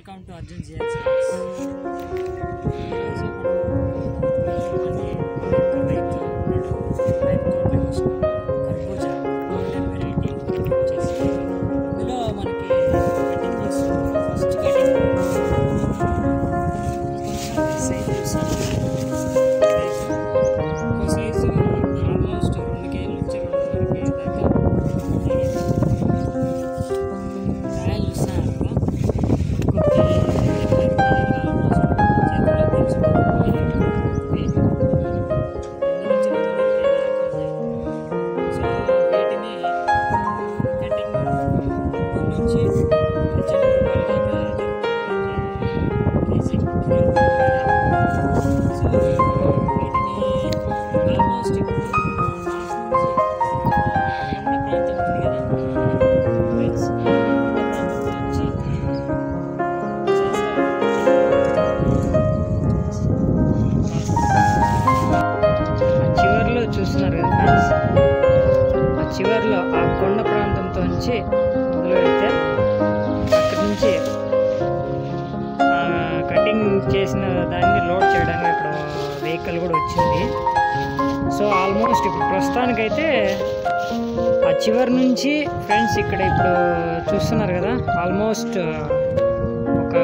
Welcome to Arjun GX ఈరోజు మనది రైతు రైతు తోటలోకి వచ్చినాం. కర్బూజా గోల్డెన్ వెరైటీ వచ్చేసి ఇందులో మనకి కటింగ్ చేస్తున్నాం ఫస్ట్ కటింగ్ సైజ్ చూసాను ఒక సైజు ఆల్మోస్ట్ రెండు కేజీల నుంచి రెండున్నర కేజీ దాకా కాయలు చూస్తున్నారు కదా ఆల్మోస్ట్ ఇప్పుడు ప్రాంతం ఉంది కదా ఫ్రెండ్స్ నుంచి ఆ చివర్లో చూస్తున్నారు కదా ఫ్రెండ్స్ ఆ చివర్లో ఆ కొండ ప్రాంతంతో నుంచి మొదలు పెడితే అక్కడి నుంచి ఆ కటింగ్ చేసిన దాన్ని లోడ్ చేయడానికి ఇక్కడ వెహికల్ కూడా వచ్చింది సో ఆల్మోస్ట్ ఇప్పుడు ప్రస్తుతానికైతే ఆ చివరి నుంచి ఫ్రెండ్స్ ఇక్కడ ఇప్పుడు చూస్తున్నారు కదా ఆల్మోస్ట్ ఒక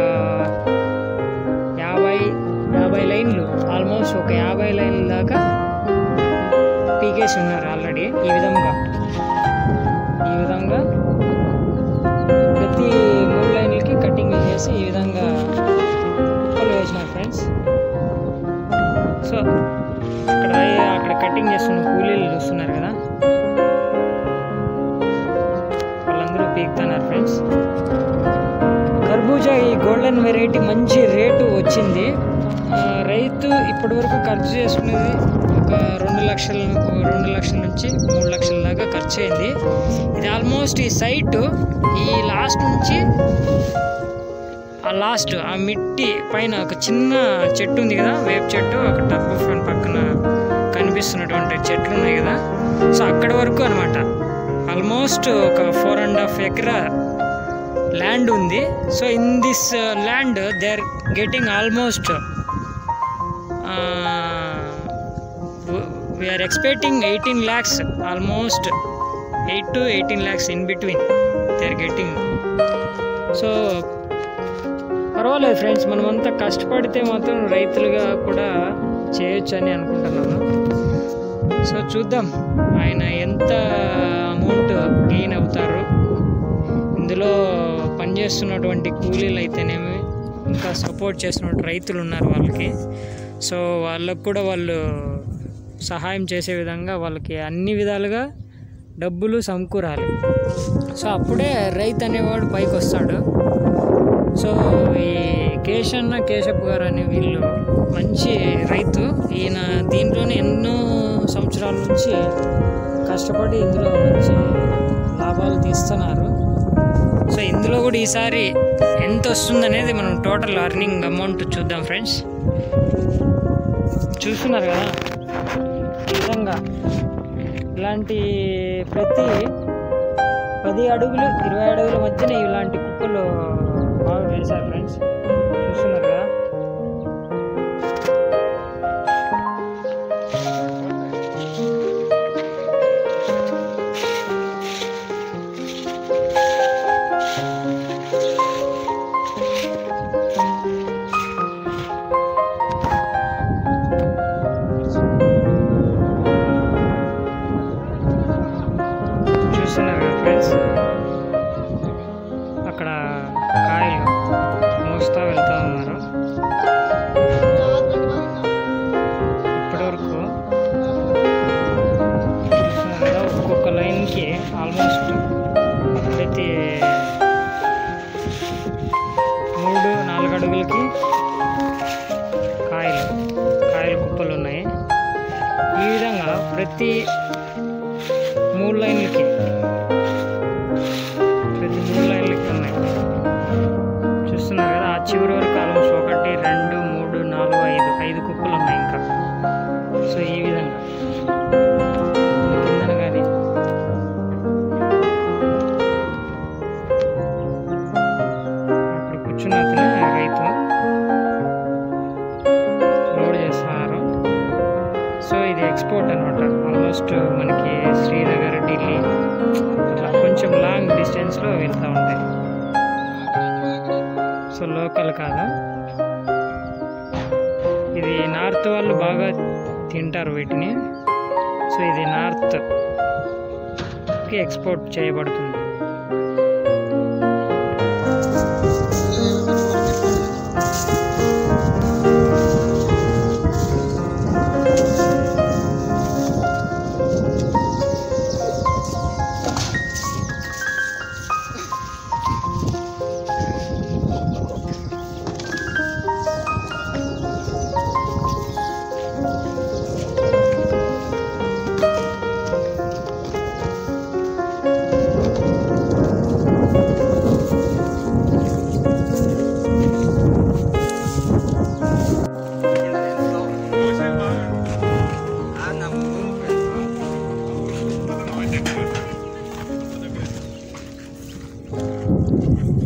యాభై యాభై లైన్లు ఆల్మోస్ట్ ఒక యాభై లైన్ల దాకా పీకేసి ఉన్నారు ఆల్రెడీ ఈ విధంగా ఈ విధంగా ప్రతి మూడు లైన్లకి కటింగ్ చేసి ఈ విధంగా కుప్పలు వేసినారు ఫ్రెండ్స్ సో అక్కడ అక్కడ కటింగ్ చేస్తున్న కూలీలు చూస్తున్నారు కదా వాళ్ళందరూ పీకుతున్నారు ఫ్రెండ్స్ కర్బూజా ఈ గోల్డెన్ వెరైటీ మంచి రేటు వచ్చింది ఆ, రైతు ఇప్పటి వరకు ఖర్చు చేసుకునేది ఒక రెండు లక్షల రెండు లక్షల నుంచి మూడు లక్షల దాకా ఖర్చు అయింది ఇది ఆల్మోస్ట్ ఈ సైట్ ఈ లాస్ట్ నుంచి ఆ లాస్ట్ ఆ మిట్టి పైన ఒక చిన్న చెట్టు ఉంది కదా వేప చెట్టు ఒక టబ్బు ఫ్రంట్ పక్కన కనిపిస్తున్నటువంటి చెట్లు ఉన్నాయి కదా సో అక్కడి వరకు అనమాట ఆల్మోస్ట్ ఒక ఫోర్ అండ్ హాఫ్ ఎకరా ల్యాండ్ ఉంది so in this land they are getting almost we are expecting eighteen lakhs almost eight to eighteen lakhs in between they are getting so పర్వాలేదు ఫ్రెండ్స్ మనమంతా కష్టపడితే మాత్రం రైతులుగా కూడా చేయొచ్చు అని అనుకుంటున్నాను సో చూద్దాం ఆయన ఎంత అమౌంట్ గెయిన్ అవుతారు ఇందులో పనిచేస్తున్నటువంటి కూలీలు అయితేనేమి ఇంకా సపోర్ట్ చేస్తున్న రైతులు ఉన్నారు వాళ్ళకి సో వాళ్ళకు కూడా వాళ్ళు సహాయం చేసే విధంగా వాళ్ళకి అన్ని విధాలుగా డబ్బులు సమకూరాలి సో అప్పుడే రైతు అనేవాడు పైకి వస్తాడు సో ఈ కేశన్న కేశప్ గారు అనే వీళ్ళు మంచి రైతు ఈయన దీంట్లోనే ఎన్నో సంవత్సరాల నుంచి కష్టపడి ఇందులో మంచి లాభాలు తీస్తున్నారు సో ఇందులో కూడా ఈసారి ఎంత వస్తుందనేది మనం టోటల్ అర్నింగ్ అమౌంట్ చూద్దాం ఫ్రెండ్స్ చూస్తున్నారు కదా ఈ విధంగా ఇలాంటి ప్రతి పది అడుగులు ఇరవై అడుగుల మధ్యన ఇలాంటి కుప్పలు బాగా వేశారు ఫ్రెండ్స్ చూస్తున్నారు కదా చూస్తున్నారు కదా ఫ్రెండ్స్ అక్కడ కాయలు మోస్తా వెళ్తా ఉన్నారు ఇప్పటి వరకు చూస్తున్నారు కదా ఒక్కొక్క లైన్కి ఆల్మోస్ట్ ప్రతి మూడు నాలుగు అడుగులకి కాయలు కాయలు కుప్పలు ఉన్నాయి ఈ విధంగా ప్రతి మూడు లైన్లకి ప్రతి మూడు లైన్లకి ఉన్నాయి చూస్తున్నారు కదా ఆ చివరి వరకు ఆల్మోస్ట్ ఒకటి రెండు మూడు నాలుగు ఐదు ఐదు కుప్పలు ఉన్నాయి ఇంకా సో ఈ విధంగా కిందన కానీ అక్కడ కూర్చున్నారు అతను రైతు లోడ్ చేస్తున్నారు సో ఇది ఎక్స్పోర్ట్ అనమాట ఆల్మోస్ట్ మనకి శ్రీనగర్ ఢిల్లీ అట్లా కొంచెం లాంగ్ డిస్టెన్స్లో వెళ్తూ ఉంటాయి సో లోకల్ కాదు ఇది నార్త్ వాళ్ళు బాగా తింటారు వీటిని సో ఇది నార్త్కి ఎక్స్పోర్ట్ చేయబడుతుంది Ah,